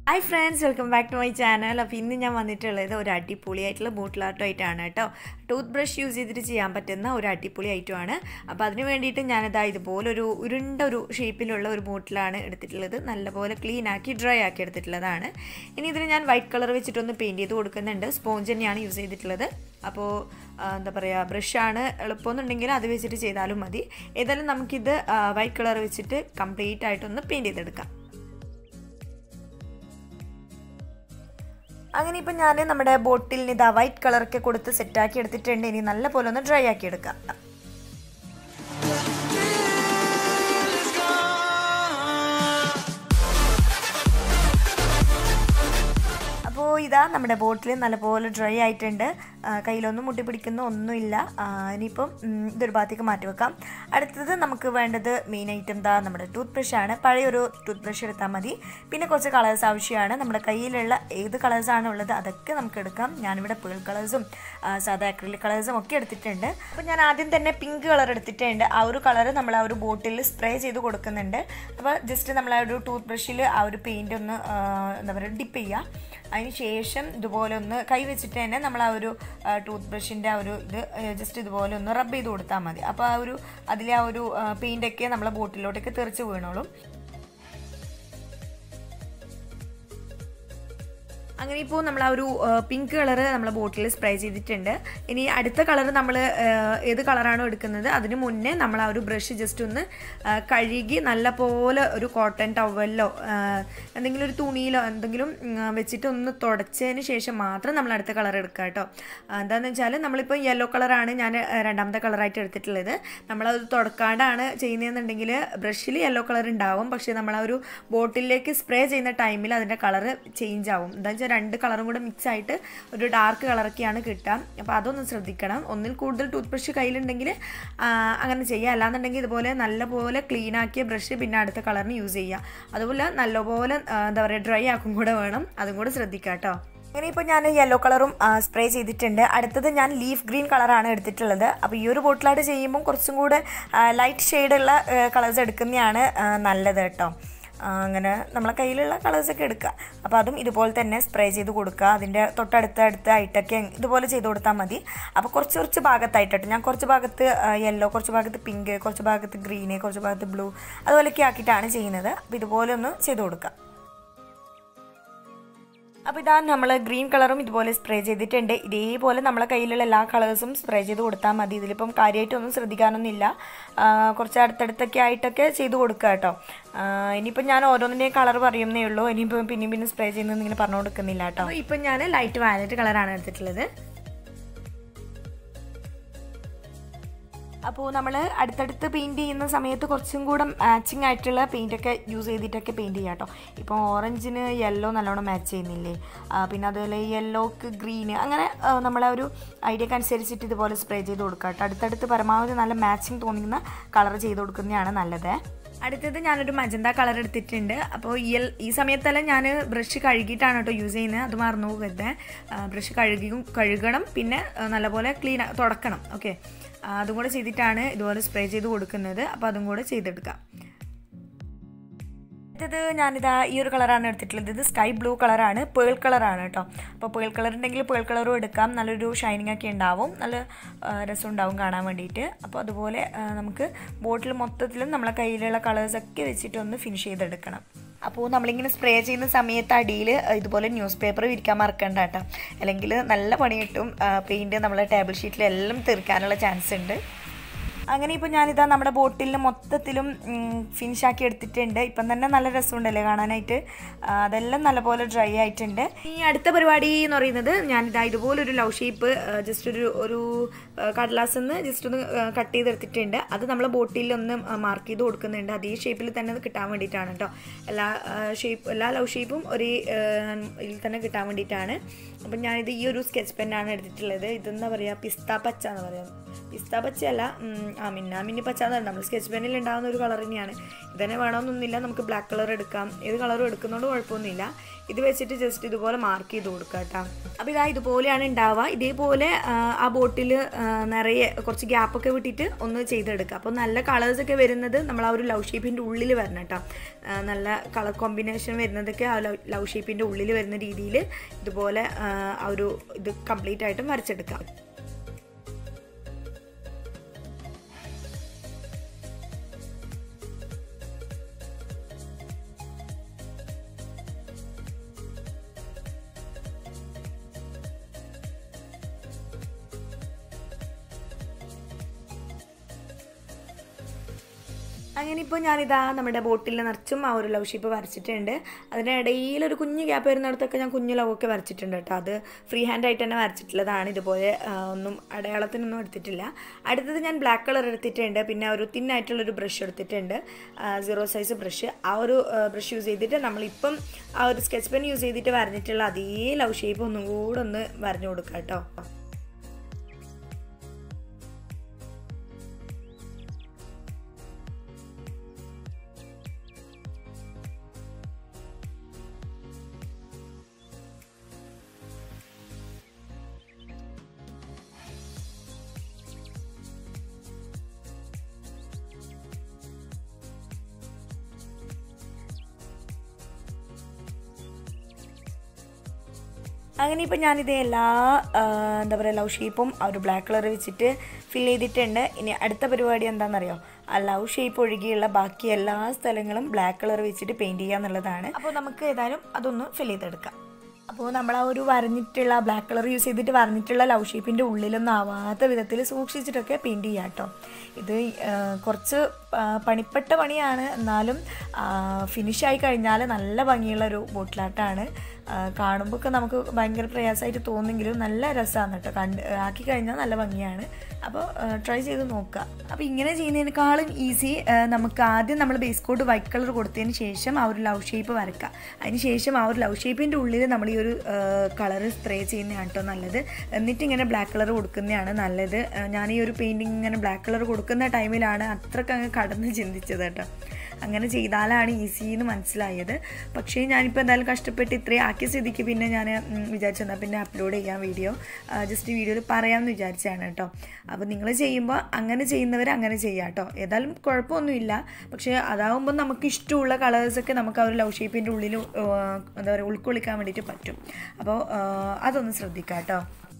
hi friends welcome back to my channel അപ്പോൾ ഇന്ന് ഞാൻ വന്നിട്ടുള്ളത് ഒരു അടിപൊളിയായിട്ടുള്ള ബോട്ടിൽ ആർട്ടായിട്ടാണ് കേട്ടോ ടൂത്ത് ബ്രഷ് യൂസ് ചെയ്തിട്ട് ചെയ്യാൻ പറ്റുന്ന ഒരു അടിപൊളി ഐറ്റമാണ് അപ്പോൾ അതിന് വേണ്ടിയിട്ട് ഞാനിതാ ഇതുപോലെ ഒരു ഉരുണ്ട ഒരു ഷേപ്പിലുള്ള ഒരു ബോട്ടിലാണ് എടുത്തിട്ടുള്ളത് നല്ലപോലെ ക്ലീൻ ആക്കി ഡ്രൈ ആക്കി എടുത്തിട്ടുള്ളതാണ് ഇനി ഇതിന് ഞാൻ വൈറ്റ് കളർ വെച്ചിട്ടൊന്ന് പെയിൻറ്റ് ചെയ്ത് കൊടുക്കുന്നുണ്ട് സ്പോഞ്ച് തന്നെയാണ് യൂസ് ചെയ്തിട്ടുള്ളത് അപ്പോൾ എന്താ പറയുക ബ്രഷാണ് എളുപ്പമെന്നുണ്ടെങ്കിൽ അത് വെച്ചിട്ട് ചെയ്താലും മതി ഏതായാലും നമുക്കിത് വൈറ്റ് കളർ വെച്ചിട്ട് കംപ്ലീറ്റ് ആയിട്ടൊന്ന് പെയിൻറ്റ് ചെയ്തെടുക്കാം അങ്ങനെ ഇപ്പം ഞാൻ നമ്മുടെ ബോട്ടിലിന് ഇതാ വൈറ്റ് കളറൊക്കെ കൊടുത്ത് സെറ്റാക്കി എടുത്തിട്ടുണ്ട് ഇനി നല്ല പോലെ ഒന്ന് ഡ്രൈ ആക്കി എടുക്കാം അപ്പോൾ ഇതാ നമ്മുടെ ബോട്ടിൽ നല്ലപോലെ ഡ്രൈ ആയിട്ടുണ്ട് കയ്യിലൊന്നും മുട്ടി പിടിക്കുന്ന ഒന്നുമില്ല ഇനിയിപ്പം ഇതൊരു ഭാഗത്തേക്ക് മാറ്റി വെക്കാം അടുത്തത് നമുക്ക് വേണ്ടത് മെയിൻ ഐറ്റം ദാ നമ്മുടെ ടൂത്ത് ബ്രഷാണ് പഴയൊരു ടൂത്ത് ബ്രഷ് എടുത്താൽ മതി പിന്നെ കുറച്ച് കളേഴ്സ് ആവശ്യമാണ് നമ്മുടെ കയ്യിലുള്ള ഏത് കളേഴ്സാണ് ഉള്ളത് അതൊക്കെ നമുക്ക് എടുക്കാം ഞാനിവിടെ പേൾ കളേഴ്സും സാധാ അക്രിലിക് കളേഴ്സും ഒക്കെ എടുത്തിട്ടുണ്ട് അപ്പോൾ ഞാൻ ആദ്യം തന്നെ പിങ്ക് കളർ എടുത്തിട്ടുണ്ട് ആ ഒരു കളർ നമ്മൾ ആ ഒരു ബോട്ടിൽ സ്പ്രേ ചെയ്ത് കൊടുക്കുന്നുണ്ട് അപ്പോൾ ജസ്റ്റ് നമ്മൾ ആ ഒരു ടൂത്ത് ബ്രഷിൽ ആ ഒരു പെയിൻ്റ് ഒന്ന് എന്താ പറയുക ഡിപ്പ് ചെയ്യുക അതിന് ശേഷം ഇതുപോലെ ഒന്ന് കൈ വെച്ചിട്ട് തന്നെ നമ്മൾ ആ ഒരു ടൂത്ത് ബ്രഷിൻ്റെ ആ ഒരു ഇത് ജസ്റ്റ് ഇതുപോലെ ഒന്ന് റബ്ബ് ചെയ്ത് കൊടുത്താൽ മതി അപ്പോൾ ആ ഒരു അതിലെ ആ ഒരു പെയിൻ്റൊക്കെ നമ്മളെ ബോട്ടിലോട്ടൊക്കെ തെറിച്ച് വീണോളും അങ്ങനെ ഇപ്പോൾ നമ്മൾ ആ ഒരു പിങ്ക് കളർ നമ്മൾ ബോട്ടിൽ സ്പ്രേ ചെയ്തിട്ടുണ്ട് ഇനി അടുത്ത കളർ നമ്മൾ ഏത് കളറാണോ എടുക്കുന്നത് അതിന് മുന്നേ നമ്മൾ ആ ഒരു ബ്രഷ് ജസ്റ്റ് ഒന്ന് കഴുകി നല്ല പോലെ ഒരു കോട്ടൺ ടവലിലോ എന്തെങ്കിലും ഒരു തുണിയിലോ എന്തെങ്കിലും വെച്ചിട്ട് ഒന്ന് തുടച്ചതിന് ശേഷം മാത്രം നമ്മൾ അടുത്ത കളർ എടുക്കുക കേട്ടോ എന്താണെന്ന് വെച്ചാൽ നമ്മളിപ്പോൾ യെല്ലോ കളറാണ് ഞാൻ രണ്ടാമത്തെ കളറായിട്ട് എടുത്തിട്ടുള്ളത് നമ്മളത് തുടക്കാണ്ടാണ് ചെയ്യുന്നതെന്നുണ്ടെങ്കിൽ ബ്രഷിൽ യെല്ലോ കളർ ഉണ്ടാവും പക്ഷേ നമ്മൾ ആ ഒരു ബോട്ടിലേക്ക് സ്പ്രേ ചെയ്യുന്ന ടൈമിൽ അതിൻ്റെ കളർ ചേഞ്ച് ആവും എന്താ വെച്ചാൽ രണ്ട് കളറും കൂടെ മിക്സ് ആയിട്ട് ഒരു ഡാർക്ക് കളറൊക്കെയാണ് കിട്ടുക അപ്പോൾ അതൊന്ന് ശ്രദ്ധിക്കണം ഒന്നിൽ കൂടുതൽ ടൂത്ത് ബ്രഷ് കയ്യിലുണ്ടെങ്കിൽ അങ്ങനെ ചെയ്യുക അല്ലാന്നുണ്ടെങ്കിൽ ഇതുപോലെ നല്ലപോലെ ക്ലീൻ ആക്കിയ ബ്രഷ് പിന്നെ അടുത്ത കളറിന് യൂസ് ചെയ്യുക അതുപോലെ നല്ലപോലെ എന്താ പറയുക ഡ്രൈ ആക്കും കൂടെ വേണം അതും കൂടെ ശ്രദ്ധിക്കുക കേട്ടോ അങ്ങനെ ഇപ്പോൾ ഞാൻ യെല്ലോ കളറും സ്പ്രേ ചെയ്തിട്ടുണ്ട് അടുത്തത് ഞാൻ ലീഫ് ഗ്രീൻ കളറാണ് എടുത്തിട്ടുള്ളത് അപ്പോൾ ഈ ഒരു ബോട്ടിലായിട്ട് ചെയ്യുമ്പോൾ കുറച്ചും കൂടെ ലൈറ്റ് ഷെയ്ഡുള്ള കളേഴ്സ് എടുക്കുന്നതാണ് നല്ലത് കേട്ടോ അങ്ങനെ നമ്മളെ കയ്യിലുള്ള കളേഴ്സൊക്കെ എടുക്കുക അപ്പോൾ അതും ഇതുപോലെ തന്നെ സ്പ്രേ ചെയ്ത് കൊടുക്കുക അതിൻ്റെ തൊട്ടടുത്ത അടുത്തായിട്ടൊക്കെ ഇതുപോലെ ചെയ്ത് കൊടുത്താൽ മതി അപ്പോൾ കുറച്ച് കുറച്ച് ഭാഗത്തായിട്ടോ ഞാൻ കുറച്ച് ഭാഗത്ത് യെല്ലോ കുറച്ച് ഭാഗത്ത് പിങ്ക് കുറച്ച് ഭാഗത്ത് ഗ്രീന് കുറച്ച് ഭാഗത്ത് ബ്ലൂ അതുപോലെയൊക്കെ ആക്കിയിട്ടാണ് ചെയ്യുന്നത് അപ്പോൾ ഇതുപോലെ ഒന്ന് ചെയ്ത് കൊടുക്കുക അപ്പോൾ ഇതാ നമ്മൾ ഗ്രീൻ കളറും ഇതുപോലെ സ്പ്രേ ചെയ്തിട്ടുണ്ട് ഇതേപോലെ നമ്മളെ കയ്യിലുള്ള എല്ലാ കളേഴ്സും സ്പ്രേ ചെയ്ത് കൊടുത്താൽ മതി ഇതിലിപ്പം കാര്യമായിട്ടൊന്നും ശ്രദ്ധിക്കാനൊന്നുമില്ല കുറച്ച് അടുത്തടുത്തൊക്കെ ആയിട്ടൊക്കെ ചെയ്ത് കൊടുക്കുക കേട്ടോ ഇനിയിപ്പോൾ ഞാൻ ഓരോന്നിൻ്റെയും കളർ പറയുന്നേ ഉള്ളൂ ഇനിയിപ്പോൾ പിന്നെയും പിന്നെ സ്പ്രേ ചെയ്യുന്നത് ഇങ്ങനെ പറഞ്ഞു കൊടുക്കുന്നില്ല കേട്ടോ ഇപ്പം ഞാൻ ലൈറ്റ് വയലറ്റ് കളറാണ് എടുത്തിട്ടുള്ളത് അപ്പോൾ നമ്മൾ അടുത്തടുത്ത് പെയിൻറ്റ് ചെയ്യുന്ന സമയത്ത് കുറച്ചും കൂടെ മാച്ചിങ് ആയിട്ടുള്ള പെയിൻറ്റൊക്കെ യൂസ് ചെയ്തിട്ടൊക്കെ പെയിൻറ്റ് ചെയ്യാം കേട്ടോ ഇപ്പോൾ ഓറഞ്ചിന് യെല്ലോ നല്ലോണം മാച്ച് ചെയ്യുന്നില്ലേ പിന്നെ അതുപോലെ യെല്ലോക്ക് ഗ്രീന് അങ്ങനെ നമ്മളെ ഒരു ഐഡിയക്ക് അനുസരിച്ചിട്ട് ഇതുപോലെ സ്പ്രേ ചെയ്ത് കൊടുക്കുക കേട്ടോ അടുത്തടുത്ത് പരമാവധി നല്ല മാച്ചിങ് തോന്നുന്ന കളർ ചെയ്ത് കൊടുക്കുന്നതാണ് നല്ലത് അടുത്തത് ഞാനൊരു മജന്ത കളർ എടുത്തിട്ടുണ്ട് അപ്പോൾ ഈ ഈ സമയത്തെല്ലാം ഞാൻ ബ്രഷ് കഴുകിയിട്ടാണ് കേട്ടോ യൂസ് ചെയ്യുന്നത് അത് മറന്നു പോകരുത് ബ്രഷ് കഴുകിയും കഴുകണം പിന്നെ നല്ലപോലെ ക്ലീൻ തുടക്കണം ഓക്കെ അതും കൂടെ ചെയ്തിട്ടാണ് ഇതുപോലെ സ്പ്രേ ചെയ്ത് കൊടുക്കുന്നത് അപ്പോൾ അതും കൂടെ ചെയ്തെടുക്കാം അടുത്തത് ഞാനിതാ ഈ ഒരു കളറാണ് എടുത്തിട്ടുള്ളത് ഇത് സ്കൈ ബ്ലൂ കളറാണ് പേൾ കളറാണ് കേട്ടോ അപ്പോൾ പേൾ കളർ ഉണ്ടെങ്കിൽ പേൾ കളറും എടുക്കാം നല്ലൊരു ഷൈനിങ് ഒക്കെ ഉണ്ടാവും നല്ല രസം ഉണ്ടാവും കാണാൻ വേണ്ടിയിട്ട് അപ്പോൾ അതുപോലെ നമുക്ക് ബോട്ടിൽ മൊത്തത്തിലും നമ്മളെ കയ്യിലുള്ള കളേഴ്സൊക്കെ വെച്ചിട്ട് ഒന്ന് ഫിനിഷ് ചെയ്തെടുക്കണം അപ്പോൾ നമ്മളിങ്ങനെ സ്പ്രേ ചെയ്യുന്ന സമയത്ത് അടിയിൽ ഇതുപോലെ ന്യൂസ് പേപ്പർ വിരിക്കാൻ മറക്കണ്ട കേട്ടോ അല്ലെങ്കിൽ നല്ല പണി കിട്ടും പെയിൻറ്റ് നമ്മളെ ടേബിൾ ഷീറ്റിലെല്ലാം തീർക്കാനുള്ള ചാൻസ് ഉണ്ട് അങ്ങനെ ഇപ്പോൾ ഞാനിതാ നമ്മുടെ ബോട്ടിലിന് മൊത്തത്തിലും ഫിനിഷാക്കി എടുത്തിട്ടുണ്ട് ഇപ്പം തന്നെ നല്ല രസമുണ്ടല്ലേ കാണാനായിട്ട് അതെല്ലാം നല്ലപോലെ ഡ്രൈ ആയിട്ടുണ്ട് ഈ അടുത്ത പരിപാടി എന്ന് പറയുന്നത് ഞാനിതാ ഇതുപോലൊരു ലവ് ഷേപ്പ് ജസ്റ്റ് ഒരു ഒരു കടലാസ് നിന്ന് ജസ്റ്റ് ഒന്ന് കട്ട് ചെയ്തെടുത്തിട്ടുണ്ട് അത് നമ്മൾ ബോട്ടിലിൽ ഒന്ന് മാർക്ക് ചെയ്ത് കൊടുക്കുന്നുണ്ട് അതേ ഷേപ്പിൽ തന്നെ അത് കിട്ടാൻ വേണ്ടിയിട്ടാണ് കേട്ടോ എല്ലാ ഷേപ്പ് എല്ലാ ലവ് ഷേപ്പും ഒരേ ഇതിൽ തന്നെ കിട്ടാൻ വേണ്ടിയിട്ടാണ് അപ്പം ഞാനിത് ഈ ഒരു സ്കെച്ച് പെന്നാണ് എടുത്തിട്ടുള്ളത് ഇതെന്താ പറയുക പിസ്ത പച്ച എന്ന് പറയാം പിസ്ത പച്ചയല്ല ആ മിന്ന മിന്നി പച്ച എന്ന് പറഞ്ഞാൽ നമ്മൾ സ്കെച്ച് പെന്നിൽ ഉണ്ടാകുന്ന ഒരു കളർ തന്നെയാണ് ഇതന്നെ വേണമെന്നൊന്നുമില്ല നമുക്ക് ബ്ലാക്ക് കളർ എടുക്കാം ഏത് കളറും എടുക്കുന്നതുകൊണ്ട് കുഴപ്പമൊന്നുമില്ല ഇത് വെച്ചിട്ട് ജസ്റ്റ് ഇതുപോലെ മാർക്ക് ചെയ്ത് കൊടുക്കുക കേട്ടോ അപ്പോൾ ഇതാ ഇതുപോലെയാണ് ഉണ്ടാവുക ഇതേപോലെ ആ, ആ ബോട്ടിൽ നിറയെ കുറച്ച് ഗ്യാപ്പൊക്കെ വിട്ടിട്ട് ഒന്ന് ചെയ്തെടുക്കുക അപ്പോൾ നല്ല കളേഴ്സൊക്കെ വരുന്നത് നമ്മൾ ആ ഒരു ലവ് ഷേപ്പിൻ്റെ ഉള്ളിൽ വരണം കേട്ടോ ആ, നല്ല കളർ കോമ്പിനേഷൻ വരുന്നതൊക്കെ ആ ലവ് ലവ് ഷേപ്പിൻ്റെ ഉള്ളിൽ വരുന്ന രീതിയിൽ ഇതുപോലെ ആ, ആ ഒരു ഇത് കംപ്ലീറ്റ് ആയിട്ടും വരച്ചെടുക്കാം അങ്ങനെ ഇപ്പോൾ ഞാനിതാ നമ്മുടെ ബോട്ടിൽ നിറച്ചും ആ ഒരു ലവ് ഷേപ്പ് വരച്ചിട്ടുണ്ട് അതിൻ്റെ ഇടയിൽ ഒരു കുഞ്ഞു ഗ്യാപ്പ് വരുന്നിടത്തൊക്കെ ഞാൻ കുഞ്ഞു ലവ് ഒക്കെ വരച്ചിട്ടുണ്ട് കേട്ടോ അത് ഫ്രീ ഹാൻഡ് ആയിട്ട് തന്നെ വരച്ചിട്ടുള്ളതാണ് ഇതുപോലെ ആ, ഒന്നും അടയാളത്തിനൊന്നും എടുത്തിട്ടില്ല അടുത്തത് ഞാൻ ബ്ലാക്ക് കളർ എടുത്തിട്ടുണ്ട് പിന്നെ ഒരു തിന്നായിട്ടുള്ളൊരു ബ്രഷ് എടുത്തിട്ടുണ്ട് സീറോ സൈസ് ബ്രഷ് ആ ഒരു ബ്രഷ് യൂസ് ചെയ്തിട്ട് നമ്മളിപ്പം ആ ഒരു സ്കെച്ച് പെൻ യൂസ് ചെയ്തിട്ട് വരഞ്ഞിട്ടുള്ള അതേ ലവ് ഷേപ്പ് ഒന്നും കൂടെ ഒന്ന് വരഞ്ഞു കൊടുക്കാം കേട്ടോ അങ്ങനെ ഇപ്പോൾ ഞാനിത് എല്ലാ ആ, എന്താ പറയുക ലവ് ഷേപ്പും ആ ഒരു ബ്ലാക്ക് കളർ വെച്ചിട്ട് ഫിൽ ചെയ്തിട്ടുണ്ട് ഇനി അടുത്ത പരിപാടി എന്താണെന്നറിയോ ആ ലവ് ഷേപ്പ് ഒഴികെയുള്ള ബാക്കി എല്ലാ സ്ഥലങ്ങളും ബ്ലാക്ക് കളർ വെച്ചിട്ട് പെയിൻറ് ചെയ്യുക എന്നുള്ളതാണ് അപ്പോൾ നമുക്ക് ഏതായാലും അതൊന്ന് ഫിൽ ചെയ്തെടുക്കാം അപ്പോൾ നമ്മൾ ആ ഒരു വരഞ്ഞിട്ടുള്ള ബ്ലാക്ക് കളർ യൂസ് ചെയ്തിട്ട് വരഞ്ഞിട്ടുള്ള ലവ് ഷേപ്പിൻ്റെ ഉള്ളിലൊന്നും ആവാത്ത വിധത്തിൽ സൂക്ഷിച്ചിട്ടൊക്കെ പെയിൻറ് ചെയ്യാം കേട്ടോ ഇത് ആ, കുറച്ച് ആ, പണിപ്പെട്ട പണിയാണ് എന്നാലും ഫിനിഷായി കഴിഞ്ഞാൽ നല്ല ഭംഗിയുള്ള ഒരു ബോട്ടിലാട്ടാണ് കാണുമ്പോൾ ഒക്കെ നമുക്ക് ഭയങ്കര പ്രയാസമായിട്ട് തോന്നുമെങ്കിലും നല്ല രസമാണ് കേട്ടോ കണ്ട് ആക്കി കഴിഞ്ഞാൽ നല്ല ഭംഗിയാണ് അപ്പോൾ ട്രൈ ചെയ്ത് നോക്കുക അപ്പോൾ ഇങ്ങനെ ചെയ്യുന്നതിനേക്കാളും ഈസി നമുക്ക് ആദ്യം നമ്മൾ ബേസ് കോട്ട് വൈറ്റ് കളർ കൊടുത്തതിന് ശേഷം ആ ഒരു ലവ് ഷേപ്പ് വരക്കുക അതിന് ശേഷം ആ ഒരു ലവ് ഷേപ്പിൻ്റെ ഉള്ളിൽ നമ്മൾ ഈ ഒരു കളർ സ്പ്രേ ചെയ്യുന്നതാണ് കേട്ടോ നല്ലത് എന്നിട്ട് ഇങ്ങനെ ബ്ലാക്ക് കളർ കൊടുക്കുന്നതാണ് നല്ലത് ആ, ഞാൻ ഈ ഒരു പെയിൻറ്റിങ് ഇങ്ങനെ ബ്ലാക്ക് കളർ കൊടുക്കുന്ന ടൈമിലാണ് അത്രയ്ക്ക് അങ്ങ് കടന്ന് ചിന്തിച്ചത് കേട്ടോ അങ്ങനെ ചെയ്താലാണ് ഈസി എന്ന് മനസ്സിലായത് പക്ഷേ ഞാനിപ്പോൾ എന്തായാലും കഷ്ടപ്പെട്ട് ഇത്രയും ആക്കിയ സ്ഥിതിക്ക് പിന്നെ ഞാൻ വിചാരിച്ചെന്നാൽ പിന്നെ അപ്ലോഡ് ചെയ്യാം വീഡിയോ ജസ്റ്റ് വീഡിയോയിൽ പറയാമെന്ന് വിചാരിച്ചതാണ് കേട്ടോ അപ്പോൾ നിങ്ങൾ ചെയ്യുമ്പോൾ അങ്ങനെ ചെയ്യുന്നവർ അങ്ങനെ ചെയ്യാം കേട്ടോ ഏതായാലും കുഴപ്പമൊന്നുമില്ല പക്ഷേ അതാവുമ്പോൾ നമുക്ക് ഇഷ്ടമുള്ള കളേഴ്സൊക്കെ നമുക്ക് ആ ഒരു ലവ് ഷേപ്പിൻ്റെ ഉള്ളിൽ എന്താ പറയുക ഉൾക്കൊള്ളിക്കാൻ വേണ്ടിയിട്ട് പറ്റും അപ്പോൾ അതൊന്ന് ശ്രദ്ധിക്കാം കേട്ടോ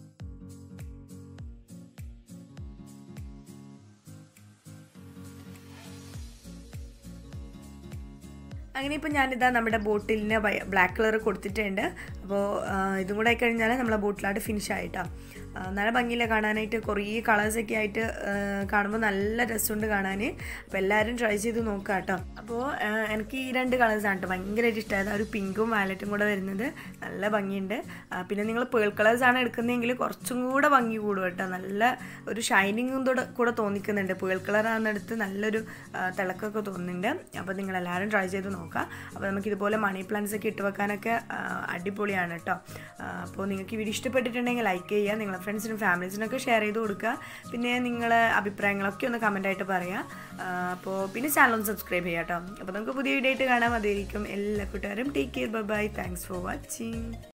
അങ്ങനെ ഇപ്പോൾ ഞാനിതാ നമ്മുടെ ബോട്ടിലിന് ബ്ലാക്ക് കളർ കൊടുത്തിട്ടുണ്ട് അപ്പോൾ ഇതും കൂടെ ആയിക്കഴിഞ്ഞാൽ നമ്മളെ ബോട്ടിലായിട്ട് ഫിനിഷ് ആയിട്ടാ ആ, നല്ല ഭംഗിയില്ല കാണാനായിട്ട് കുറേ കളേഴ്സൊക്കെ ആയിട്ട് ആ, കാണുമ്പോൾ നല്ല രസമുണ്ട് കാണാൻ അപ്പോൾ എല്ലാവരും ട്രൈ ചെയ്ത് നോക്കുക കേട്ടോ അപ്പോൾ ആ, എനിക്ക് ഈ രണ്ട് കളേഴ്സാണ് കേട്ടോ ഭയങ്കരമായിട്ട് ഇഷ്ടമായത് ആ ഒരു പിങ്കും വയലറ്റും കൂടെ വരുന്നത് നല്ല ഭംഗിയുണ്ട് ആ, പിന്നെ നിങ്ങൾ പേൾ കളേഴ്സാണ് എടുക്കുന്നതെങ്കിൽ കുറച്ചും കൂടെ ഭംഗി കൂടും കേട്ടോ നല്ല ഒരു ഷൈനിങ്ങും കൂടെ കൂടെ തോന്നിക്കുന്നുണ്ട് പേൾ കളറാണെടുത്ത് നല്ലൊരു ആ, തിളക്കമൊക്കെ തോന്നുന്നുണ്ട് അപ്പോൾ നിങ്ങൾ എല്ലാവരും ട്രൈ ചെയ്ത് നോക്കുക അപ്പോൾ നമുക്ക് ഇതുപോലെ മണി പ്ലാന്റ്സ് ഒക്കെ ഇട്ട് വെക്കാനൊക്കെ ആ, അടിപൊളിയാണ് കേട്ടോ ആ, അപ്പോൾ നിങ്ങൾക്ക് ഈ വീഡിയോ ഇഷ്ടപ്പെട്ടിട്ടുണ്ടെങ്കിൽ ലൈക്ക് ചെയ്യുക നിങ്ങളെ ഫ്രണ്ട്സിനും ഫാമിലീസിനൊക്കെ ഷെയർ ചെയ്ത് കൊടുക്കുക പിന്നെ നിങ്ങളെ അഭിപ്രായങ്ങളൊക്കെ ഒന്ന് കമൻ്റ് ആയിട്ട് പറയുക ആ, അപ്പോൾ പിന്നെ ചാനൽ ഒന്ന് സബ്സ്ക്രൈബ് ചെയ്യാം കേട്ടോ അപ്പോൾ നമുക്ക് പുതിയ വീഡിയോ ആയിട്ട് കാണാം അതായിരിക്കും എല്ലാ കൂട്ടുകാരും take care bye thanks for watching